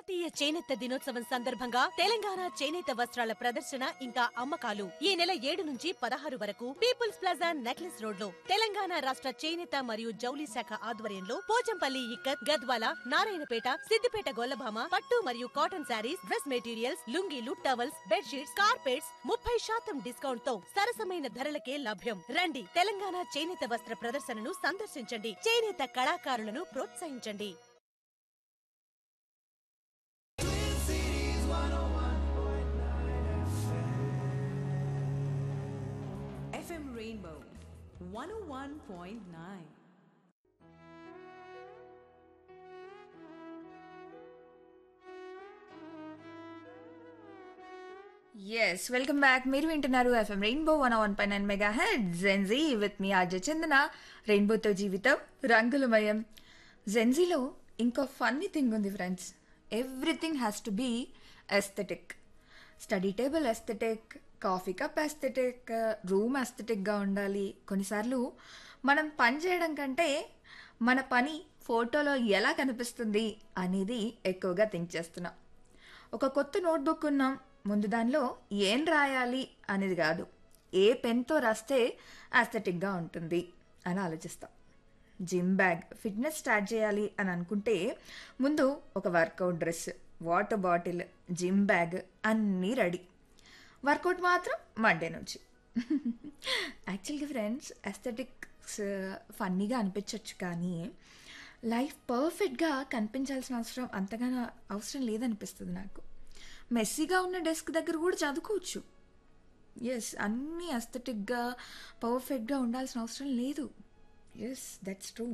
జాతీయ చేనేత దినోత్సవం సందర్భంగా తెలంగాణ చేనేత వస్త్రాల ప్రదర్శన ఇంకా అమ్మకాలు ఈ నెల ఏడు నుంచి పదహారు వరకు పీపుల్స్ ప్లాజా నెక్లెస్ రోడ్ లో తెలంగాణ రాష్ట్ర చేనేత మరియు జౌలి శాఖ ఆధ్వర్యంలో పోచంపల్లి ఇక్కత్ గద్వాల నారాయణపేట సిద్దిపేట గొల్లభామ పట్టు మరియు కాటన్ శారీస్ డ్రెస్ మెటీరియల్స్ లుంగీలు టవల్స్ బెడ్షీట్స్ కార్పెట్స్ ముప్పై శాతం డిస్కౌంట్ తో సరసమైన ధరలకే లభ్యం రండి తెలంగాణ చేనేత వస్త్ర ప్రదర్శనను సందర్శించండి చేనేత కళాకారులను ప్రోత్సహించండి FM Rainbow 101.9. Yes welcome back మీరు వింటున్నారు ఎఫ్ఎం రెయిన్బో వన్ వన్ పై nine mega head Gen Z with మీ ఆర్జ చందన రెయిన్బోతో జీవితం రంగులమయం జెన్జీలో ఇంకో ఫన్నీ థింగ్ ఉంది friends everything has to be aesthetic study table aesthetic coffee cup aesthetic room ఎస్థెటిక్గా ఉండాలి కొన్నిసార్లు మనం పని చేయడం కంటే మన పని ఫోటోలో ఎలా కనిపిస్తుంది అనేది ఎక్కువగా థింక్ చేస్తున్నాం ఒక కొత్త నోట్బుక్ ఉన్నాం ముందు దానిలో ఏం రాయాలి అనేది కాదు ఏ పెన్తో రాస్తే ఆస్థెటిక్గా ఉంటుంది అని ఆలోచిస్తాం జిమ్ బ్యాగ్ ఫిట్నెస్ స్టార్ట్ చేయాలి అని అనుకుంటే ముందు ఒక workout dress water bottle gym bag అన్నీ రెడీ వర్కౌట్ మాత్రం మండే నుంచి యాక్చువల్గా ఫ్రెండ్స్ ఎస్థెటిక్స్ ఫన్నీగా అనిపించవచ్చు కానీ లైఫ్ పర్ఫెక్ట్గా కనిపించాల్సిన అవసరం అంతగానో అవసరం లేదనిపిస్తుంది నాకు మెస్సీగా ఉన్న డెస్క్ దగ్గర కూడా చదువుకోవచ్చు ఎస్ అన్నీ అస్థెటిక్గా పర్ఫెక్ట్గా ఉండాల్సిన అవసరం లేదు ఎస్ దట్స్ ట్రూ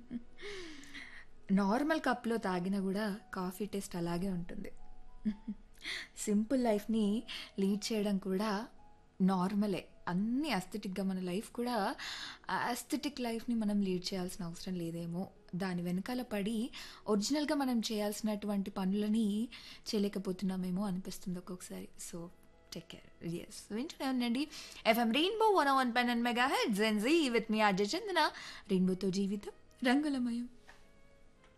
నార్మల్ కప్లో తాగినా కూడా కాఫీ టేస్ట్ అలాగే ఉంటుంది సింపుల్ లైఫ్ని లీడ్ చేయడం కూడా నార్మలే అన్ని అస్థెటిక్గా మన లైఫ్ కూడా అస్థెటిక్ లైఫ్ని మనం లీడ్ చేయాల్సిన అవసరం లేదేమో దాని వెనకాల పడి ఒరిజినల్గా మనం చేయాల్సినటువంటి పనులని చేయలేకపోతున్నామేమో అనిపిస్తుంది ఒక్కొక్కసారి సో టేక్ కేర్ ఎస్ వింటూనే ఉండండి FM rainbow one one pen and mega head Gen Z with మీ అజయ్ చందన రెయిన్బోతో జీవితం రంగులమయం